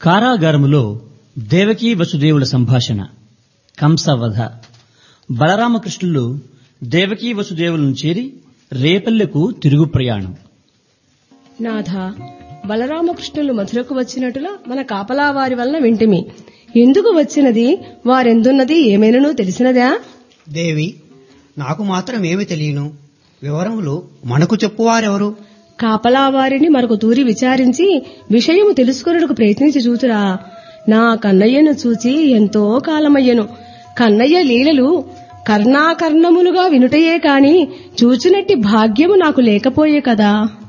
కారాగారములో దేవకీ వసుదేవుల సంభాషణ కంసవధ బలరామకృష్ణులు దేవకీ వసుదేవులను చేరి రేపల్లెకు తిరుగు ప్రయాణం నాథ బలరామకృష్ణులు మధురకు వచ్చినట్టులా మన కాపలా వారి వలన వింటిమి ఎందుకు వచ్చినది వారెందున్నది ఏమైనను తెలిసినదా దేవి నాకు మాత్రం ఏమి తెలియను వివరములు మనకు చెప్పువారెవరు కాపలా వారిని మరొక తూరి విచారించి విషయము తెలుసుకున్నకు ప్రయత్నించి చూతురా నా కన్నయ్యను చూచి ఎంతో కాలమయ్యను కన్నయ్య లీలలు కర్ణాకర్ణములుగా వినుటయే కాని చూచినట్టి భాగ్యము నాకు లేకపోయే కదా